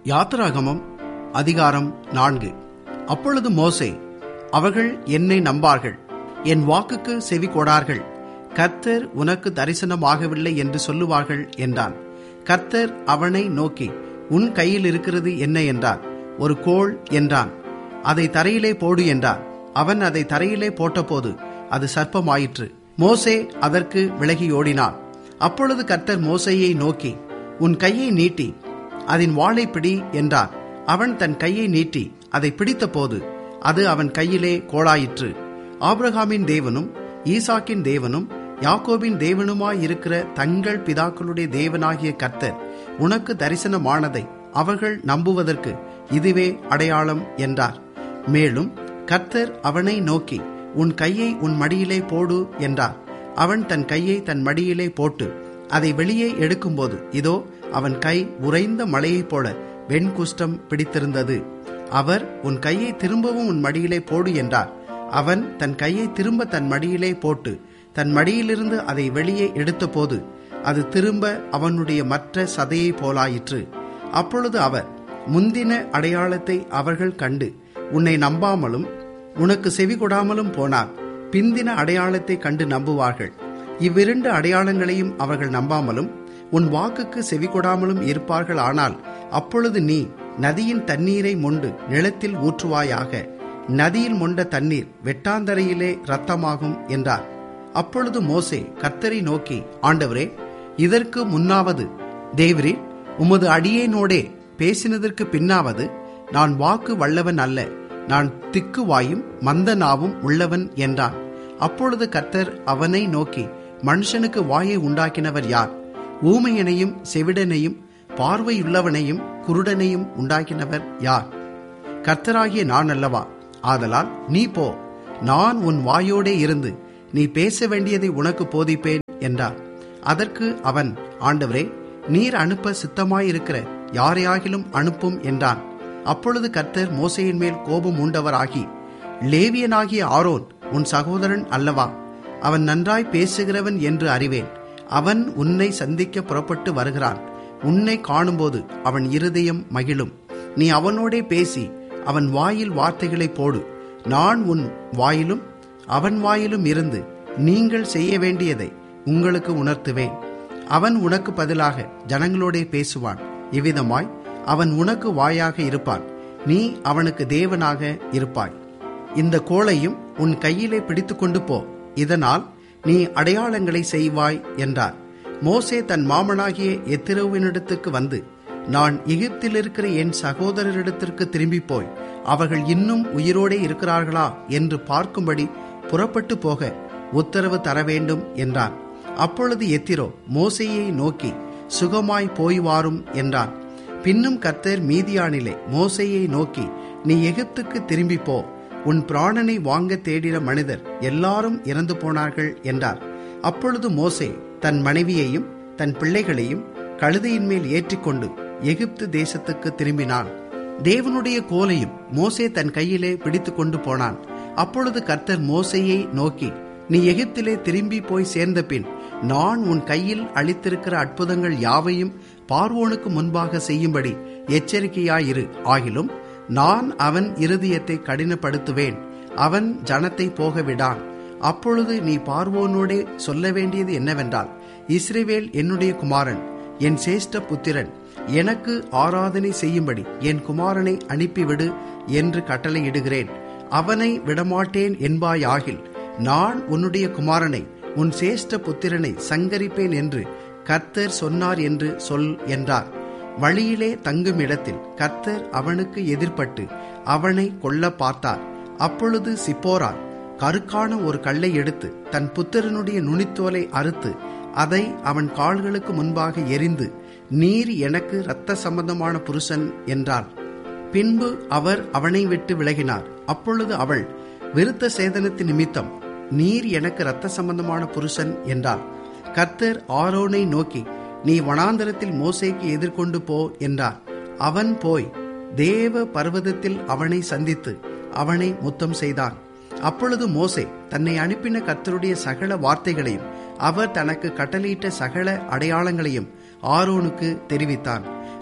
யாத்திராகமம் அதிகாரம் நான்கு அப்பொழுது மோசே அவர்கள் என்னை நம்பார்கள் என் வாக்குக்கு செவி கொடார்கள் கர்த்தர் உனக்கு தரிசனமாகவில்லை என்று சொல்லுவார்கள் என்றான் கர்த்தர் அவனை நோக்கி உன் கையில் இருக்கிறது என்ன என்றார் ஒரு கோல் என்றான் அதை தரையிலே போடு என்றார் அவன் அதை தரையிலே போட்டபோது அது சர்ப்பமாயிற்று மோசே அதற்கு விலகி ஓடினான் அப்பொழுது கர்த்தர் மோசேயை நோக்கி உன் கையை நீட்டி அதன் வாளை பிடி என்றார் அவன் தன் கையை நீட்டி அதை பிடித்தபோது அது அவன் கையிலே கோளாயிற்று ஆபிரகாமின் தேவனும் ஈசாக்கின் தேவனும் யாக்கோபின் தேவனுமாயிருக்கிற தங்கள் பிதாக்களுடைய தேவனாகிய கர்த்தர் உனக்கு தரிசனமானதை அவர்கள் நம்புவதற்கு இதுவே அடையாளம் என்றார் மேலும் கர்த்தர் அவனை நோக்கி உன் கையை உன் மடியிலே போடு என்றார் அவன் தன் கையை தன் மடியிலே போட்டு அதை வெளியே எடுக்கும்போது இதோ அவன் கை உறைந்த மலையைப் போல வெண்குஷ்டம் பிடித்திருந்தது அவர் உன் கையை திரும்பவும் உன் மடியிலே போடு என்றார் அவன் தன் கையை திரும்ப தன் மடியிலே போட்டு தன் மடியிலிருந்து அதை வெளியே எடுத்தபோது அது திரும்ப அவனுடைய மற்ற சதையை போலாயிற்று அப்பொழுது அவர் முந்தின அடையாளத்தை அவர்கள் கண்டு உன்னை நம்பாமலும் உனக்கு செவி கொடாமலும் போனார் பிந்தின அடையாளத்தை கண்டு நம்புவார்கள் இவ்விரண்டு அடையாளங்களையும் அவர்கள் நம்பாமலும் உன் வாக்குக்கு செவி கொடாமலும் இருப்பார்கள் ஆனால் அப்பொழுது நீ நதியின் தண்ணீரை மொண்டு நிலத்தில் ஊற்றுவாயாக நதியில் மொண்ட தண்ணீர் வெட்டாந்தரையிலே ரத்தமாகும் என்றார் அப்பொழுது மோசே கர்த்தரை நோக்கி ஆண்டவரே இதற்கு முன்னாவது தேவரீர் உமது அடியேனோடே பேசினதற்கு பின்னாவது நான் வாக்கு வல்லவன் அல்ல நான் திக்குவாயும் மந்த நாவும் உள்ளவன் என்றான் அப்பொழுது கர்த்தர் அவனை நோக்கி மனுஷனுக்கு வாயை உண்டாக்கினவர் யார் ஊமையனையும் செவிடனையும் பார்வையுள்ளவனையும் குருடனையும் உண்டாக்கினவர் யார் கர்த்தராகிய நான் அல்லவா ஆதலால் நீ போ நான் உன் வாயோடே இருந்து நீ பேச வேண்டியதை உனக்கு போதிப்பேன் என்றார் அதற்கு அவன் ஆண்டவரே நீர் அனுப்ப சித்தமாயிருக்கிற யாரையாகிலும் அனுப்பும் என்றான் அப்பொழுது கர்த்தர் மோசையின் மேல் கோபம் உண்டவராகி லேவியனாகிய ஆரோன் உன் சகோதரன் அல்லவா அவன் நன்றாய் பேசுகிறவன் என்று அறிவேன் அவன் உன்னை சந்திக்க புறப்பட்டு வருகிறான் உன்னை காணும்போது அவன் இருதயம் மகிழும் நீ அவனோடே பேசி அவன் வாயில் வார்த்தைகளை போடு நான் உன் வாயிலும் அவன் வாயிலும் இருந்து நீங்கள் செய்ய வேண்டியதை உங்களுக்கு உணர்த்துவேன் அவன் உனக்கு பதிலாக ஜனங்களோடே பேசுவான் இவ்விதமாய் அவன் உனக்கு வாயாக இருப்பான் நீ அவனுக்கு தேவனாக இருப்பாய் இந்த கோளையும் உன் கையிலே பிடித்துக்கொண்டு போ இதனால் நீ அடையாளங்களை செய்வாய் என்றார் மோசே தன் மாமனாகிய எத்திரோவினிடத்துக்கு வந்து நான் எகிப்தில் இருக்கிற என் சகோதரரிடத்திற்கு திரும்பி போய் அவர்கள் இன்னும் உயிரோடே இருக்கிறார்களா என்று பார்க்கும்படி புறப்பட்டு போக உத்தரவு தர வேண்டும் என்றான் அப்பொழுது எத்திரோ மோசையை நோக்கி சுகமாய் போய் வாரும் என்றான் பின்னும் கர்த்தர் மீதியானிலே மோசையை நோக்கி நீ எகிப்துக்கு திரும்பி போ உன் பிராணனை வாங்க தேடின மனிதர் எல்லாரும் இறந்து போனார்கள் என்றார் அப்பொழுது மோசே தன் மனைவியையும் தன் பிள்ளைகளையும் கழுதையின் மேல் ஏற்றிக்கொண்டு எகிப்து தேசத்துக்கு திரும்பினான் தேவனுடைய கோலையும் மோசே தன் கையிலே பிடித்து கொண்டு போனான் அப்பொழுது கர்த்தர் மோசையை நோக்கி நீ எகிப்திலே திரும்பி போய் சேர்ந்த பின் நான் உன் கையில் அளித்திருக்கிற அற்புதங்கள் யாவையும் பார்வோனுக்கு முன்பாக செய்யும்படி எச்சரிக்கையாயிரு ஆகிலும் நான் அவன் இருதயத்தை கடினப்படுத்துவேன் அவன் ஜனத்தை போக விடான் அப்பொழுது நீ பார்வோனோடே சொல்ல வேண்டியது என்னவென்றால் இஸ்ரேவேல் என்னுடைய குமாரன் என் சேஷ்ட புத்திரன் எனக்கு ஆராதனை செய்யும்படி என் குமாரனை அனுப்பிவிடு என்று கட்டளையிடுகிறேன் அவனை விடமாட்டேன் என்பாயாகில் நான் உன்னுடைய குமாரனை உன் சேஷ்ட புத்திரனை சங்கரிப்பேன் என்று கர்த்தர் சொன்னார் என்று சொல் என்றார் வழியிலே தங்கும் இடத்தில் கர்த்தர் அவனுக்கு எதிர்பட்டு அவனை கொல்ல பார்த்தார் அப்பொழுது சிப்போரால் கருக்கான ஒரு கல்லை எடுத்து தன் புத்திரனுடைய நுனித்தோலை அறுத்து அதை அவன் கால்களுக்கு முன்பாக எரிந்து நீர் எனக்கு இரத்த சம்பந்தமான புருஷன் என்றாள் பின்பு அவர் அவனை விட்டு விலகினார் அப்பொழுது அவள் விருத்த சேதனத்தின் நிமித்தம் நீர் எனக்கு இரத்த சம்பந்தமான புருஷன் என்றாள் கர்த்தர் ஆரோனை நோக்கி நீ வனாந்தரத்தில் மோசைக்கு எதிர்கொண்டு போ என்றார் அவன் போய் தேவ பர்வதத்தில் அவனை சந்தித்து அவனை முத்தம் செய்தான் அப்பொழுது மோசே தன்னை அனுப்பின கர்த்தருடைய சகல வார்த்தைகளையும் அவர் தனக்கு கட்டளையிட்ட சகல அடையாளங்களையும் ஆரோனுக்கு தெரிவித்தான்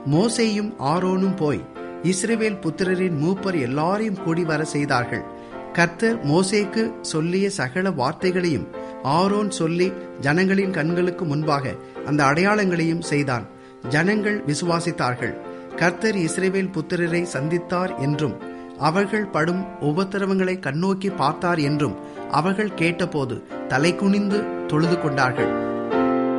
மோசேயும் ஆரோனும் போய் இஸ்ரவேல் புத்திரரின் மூப்பர் எல்லாரையும் கூடி வர செய்தார்கள் கர்த்தர் மோசேக்கு சொல்லிய சகல வார்த்தைகளையும் ஆரோன் சொல்லி ஜனங்களின் கண்களுக்கு முன்பாக அந்த அடையாளங்களையும் செய்தான் ஜனங்கள் விசுவாசித்தார்கள் கர்த்தர் இஸ்ரேவேல் புத்திரரை சந்தித்தார் என்றும் அவர்கள் படும் உபத்திரவங்களை கண்ணோக்கி பார்த்தார் என்றும் அவர்கள் கேட்டபோது தலை குனிந்து தொழுது கொண்டார்கள்